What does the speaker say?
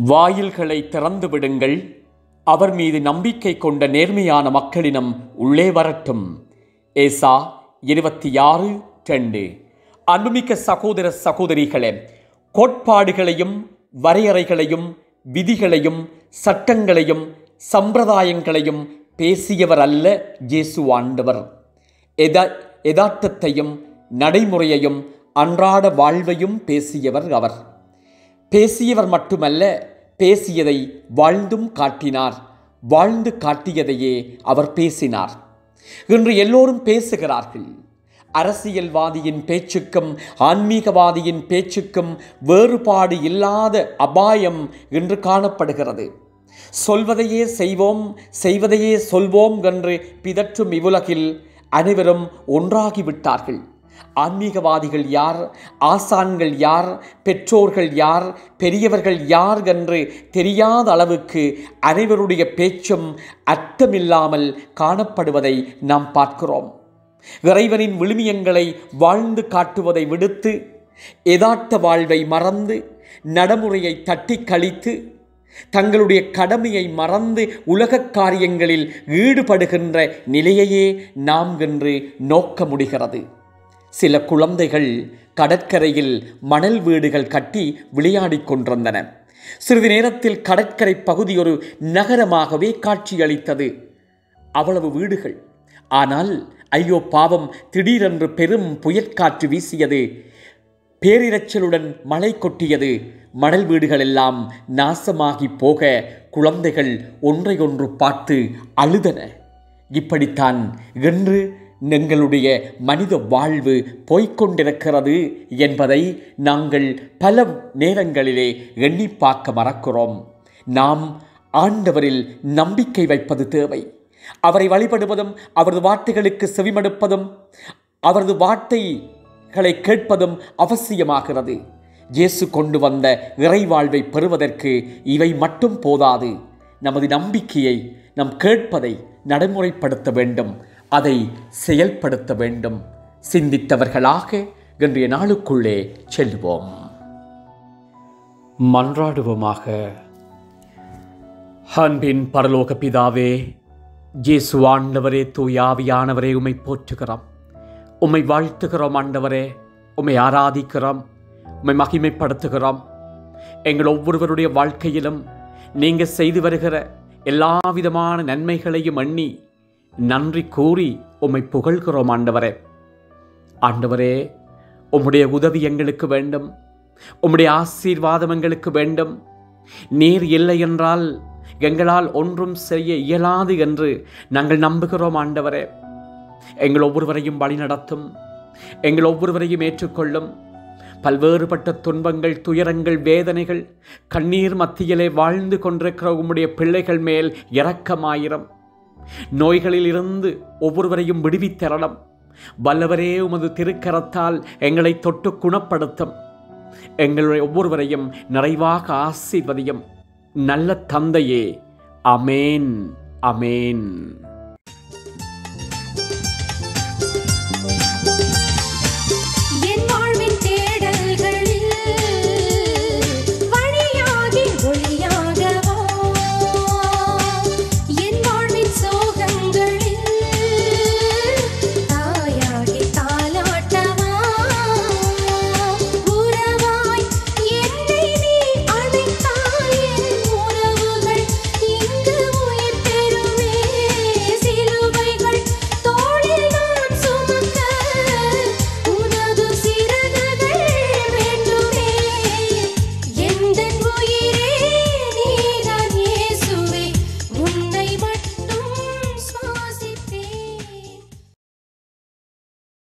வாயில்களை திறந்து விடுங்கள் அவர் மீது நம்பிக்கை கொண்ட நேர்மையான மக்களினம் உள்ளே வரட்டும் ஏசா இருபத்தி ஆறு ரெண்டு அன்புமிக்க சகோதர சகோதரிகளே கோட்பாடுகளையும் வரையறைகளையும் விதிகளையும் சட்டங்களையும் சம்பிரதாயங்களையும் பேசியவர் அல்ல இயேசு ஆண்டவர் எதா யதார்த்தத்தையும் நடைமுறையையும் அன்றாட வாழ்வையும் பேசியவர் அவர் பேசியவர் மட்டுமல்ல பேசியதை வாழ்ந்தும் காட்டினார் வாழ்ந்து காட்டியதையே அவர் பேசினார் இன்று எல்லோரும் பேசுகிறார்கள் அரசியல்வாதியின் பேச்சுக்கும் ஆன்மீகவாதியின் பேச்சுக்கும் வேறுபாடு இல்லாத அபாயம் இன்று காணப்படுகிறது சொல்வதையே செய்வோம் செய்வதையே சொல்வோம் என்று பிதற்றும் இவ்வுலகில் அனைவரும் ஒன்றாகிவிட்டார்கள் ஆன்மீகவாதிகள் யார் ஆசான்கள் யார் பெற்றோர்கள் யார் பெரியவர்கள் யார் என்று தெரியாத அளவுக்கு அனைவருடைய பேச்சும் அர்த்தமில்லாமல் காணப்படுவதை நாம் பார்க்கிறோம் இறைவனின் விழுமியங்களை வாழ்ந்து காட்டுவதை விடுத்து யதார்த்த வாழ்வை மறந்து நடைமுறையை தட்டி கழித்து தங்களுடைய கடமையை மறந்து உலகக் காரியங்களில் ஈடுபடுகின்ற நிலையையே நாம் இன்று நோக்க முடிகிறது சில குழந்தைகள் கடற்கரையில் மணல் வீடுகள் கட்டி விளையாடிக் கொண்டிருந்தன சிறிது நேரத்தில் கடற்கரை பகுதி ஒரு நகரமாகவே காட்சியளித்தது அவ்வளவு வீடுகள் ஆனால் ஐயோ பாவம் திடீரென்று பெரும் புயற்காற்று வீசியது பேரிரைச்சலுடன் மழை கொட்டியது மணல் வீடுகள் எல்லாம் நாசமாகி போக குழந்தைகள் ஒன்றையொன்று பார்த்து அழுதன இப்படித்தான் என்று எங்களுடைய மனித வாழ்வு போய்க்கொண்டிருக்கிறது என்பதை நாங்கள் பல நேரங்களிலே எண்ணி பார்க்க மறக்கிறோம் நாம் ஆண்டவரில் நம்பிக்கை வைப்பது தேவை அவரை வழிபடுவதும் அவரது வார்த்தைகளுக்கு செவிமடுப்பதும் அவரது வார்த்தைகளை கேட்பதும் அவசியமாகிறது இயேசு கொண்டு வந்த இறைவாழ்வை பெறுவதற்கு இவை மட்டும் போதாது நமது நம்பிக்கையை நம் கேட்பதை நடைமுறைப்படுத்த வேண்டும் அதை செயல்படுத்த வேண்டும் சிந்தித்தவர்களாக இன்றைய நாளுக்குள்ளே செல்வோம் மன்றாடுவோமாக அன்பின் பரலோக பிதாவே இயேசு ஆண்டவரே தூயாவியானவரே உம்மை போற்றுகிறோம் உம்மை வாழ்த்துகிறோம் ஆண்டவரே உம்மை ஆராதிக்கிறோம் உம்மை மகிமைப்படுத்துகிறோம் எங்கள் ஒவ்வொருவருடைய வாழ்க்கையிலும் நீங்கள் செய்து வருகிற எல்லா விதமான நன்மைகளையும் எண்ணி நன்றி கூறி உம்மை புகழ்கிறோம் ஆண்டவரே ஆண்டவரே உம்முடைய உதவி எங்களுக்கு வேண்டும் உம்முடைய ஆசீர்வாதம் எங்களுக்கு வேண்டும் நீர் இல்லை என்றால் எங்களால் ஒன்றும் செய்ய இயலாது என்று நாங்கள் நம்புகிறோம் ஆண்டவரே எங்கள் ஒவ்வொருவரையும் வழிநடத்தும் எங்கள் ஒவ்வொருவரையும் ஏற்றுக்கொள்ளும் பல்வேறுபட்ட துன்பங்கள் துயரங்கள் வேதனைகள் கண்ணீர் மத்தியிலே வாழ்ந்து கொண்டிருக்கிற உம்முடைய பிள்ளைகள் மேல் இரக்கமாயிரம் நோய்களில் இருந்து ஒவ்வொருவரையும் விடுவித்தரணும் வல்லவரே உமது திருக்கரத்தால் எங்களை தொட்டு குணப்படுத்தும் எங்களுடைய ஒவ்வொருவரையும் நிறைவாக ஆசீர்வதியும் நல்ல தந்தையே அமேன் அமேன்